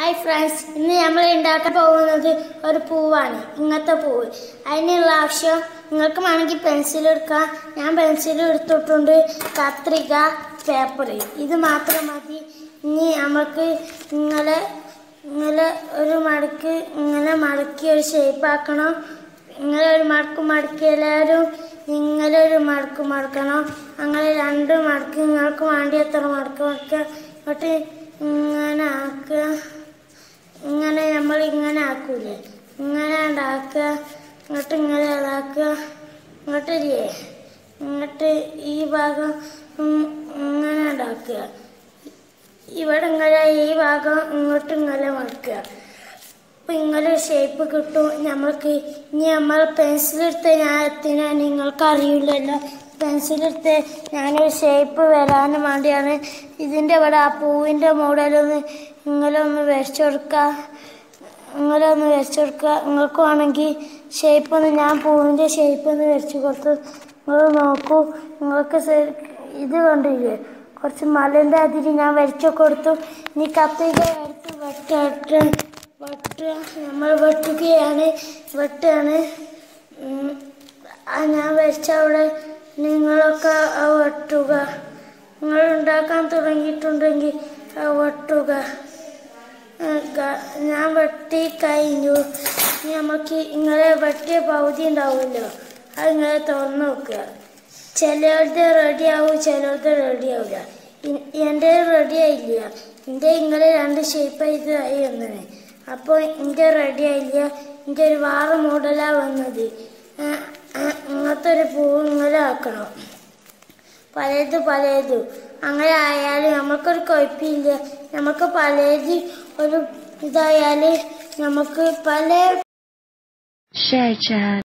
Hi friends ഇന്ന് നമ്മൾ ഉണ്ടാക്കാൻ പോകുന്നത് ഒരു പൂവാണ് ഇങ്ങനത്തെ പൂവ് അതിനുള്ള ആവശ്യം നിങ്ങൾക്ക് വേണമെങ്കിൽ പെൻസിൽ എടുക്കാം ഞാൻ പെൻസിൽ എടുത്തിട്ടുണ്ട് കത്രിക പേപ്പർ ഇത് മാത്രം മതി ഇനി നമുക്ക് ഇങ്ങനെ ഇങ്ങനെ ഒരു മടക്ക് ഇങ്ങനെ മടക്കി ഒരു ഷേപ്പ് ആക്കണം ഇങ്ങനെ ഒരു മടക്ക് മടക്കി എല്ലാവരും ഇങ്ങനെ ഒരു മടക്ക് മടക്കണം അങ്ങനെ രണ്ട് മടക്ക് നിങ്ങൾക്ക് വേണ്ടി എത്ര മടക്ക് മടക്കുക എന്നിട്ട് ഇങ്ങനെ ആക്കുക ഇങ്ങനെ നമ്മൾ ഇങ്ങനെ ആക്കൂലേ ഇങ്ങനെ ഉണ്ടാക്കുക ഇങ്ങോട്ട് ഇങ്ങനെ ഇതാക്കുക ഇങ്ങോട്ട് ഇല്ലേ ഇങ്ങോട്ട് ഈ ഭാഗം ഉം ഇങ്ങനെ ഉണ്ടാക്കുക ഇവിടെ ഇങ്ങനെ ഈ ഭാഗം ഇങ്ങോട്ട് ഇങ്ങനെ മടക്കുക അപ്പം ഇങ്ങനെ ഒരു ഷേപ്പ് കിട്ടും നമ്മൾക്ക് ഇനി നമ്മൾ പെൻസിലെടുത്ത് ഞാൻ എത്തിനാ നിങ്ങൾക്ക് അറിയില്ലല്ലോ പെൻസിലെടുത്ത് ഞാനൊരു ഷേപ്പ് വരാനും വേണ്ടിയാണ് ഇതിൻ്റെ ഇവിടെ ആ പൂവിൻ്റെ മോഡലൊന്ന് ഇങ്ങനെ ഒന്ന് വരച്ചു കൊടുക്കുക ഇങ്ങനെ ഒന്ന് വരച്ചു കൊടുക്കുക നിങ്ങൾക്ക് വേണമെങ്കിൽ ഷേപ്പ് ഒന്ന് ഞാൻ പൂവിൻ്റെ ഷേപ്പ് ഒന്ന് വരച്ചു കൊടുത്തു നിങ്ങൾ നോക്കൂ നിങ്ങൾക്ക് ശരി- ഇത് കണ്ടില്ലേ കുറച്ച് മലൻ്റെ അതിരി ഞാൻ വരച്ചു കൊടുത്തു ഇനി കത്തിക എടുത്ത് വെട്ട വെട്ടുക നമ്മൾ വെട്ടുകയാണ് വെട്ടുകയാണ് ഉം. ആ ഞാൻ വരച്ച അവിടെ നിങ്ങളൊക്കെ ആ വെട്ടുക നിങ്ങൾ ഉണ്ടാക്കാൻ തുടങ്ങിയിട്ടുണ്ടെങ്കിൽ ആ വെട്ടുക ആ, ഗ- ഞാൻ വെട്ടി കഴിഞ്ഞു ഇനി നമുക്ക് ഇങ്ങനെ വെട്ടിയ പകുതി ഉണ്ടാവുമല്ലോ അത് ഇങ്ങനെ തുറന്ന് നോക്കുക ചിലരുടെ റെഡി ആവും ചിലരുടെ റെഡി ആവില്ല എൻ്റെ റെഡി ആയില്ല എൻ്റെ ഇങ്ങനെ രണ്ട് ഷേപ്പ് ഇത് ആയി വന്നത് അപ്പോൾ എൻ്റെ റെഡി ആയില്ല എൻ്റെ ഒരു വേറെ മോഡലാണ് വന്നത് ആ, ആ, ഇങ്ങനത്തെ ഒരു പൂവ് ഇങ്ങനെ ആക്കണം പലത് പലത് അങ്ങനെ ആയാലും നമുക്കൊരു കുഴപ്പമില്ല നമുക്ക് പലത് ഒരു ഇതായാൽ നമുക്ക് പല Share chat.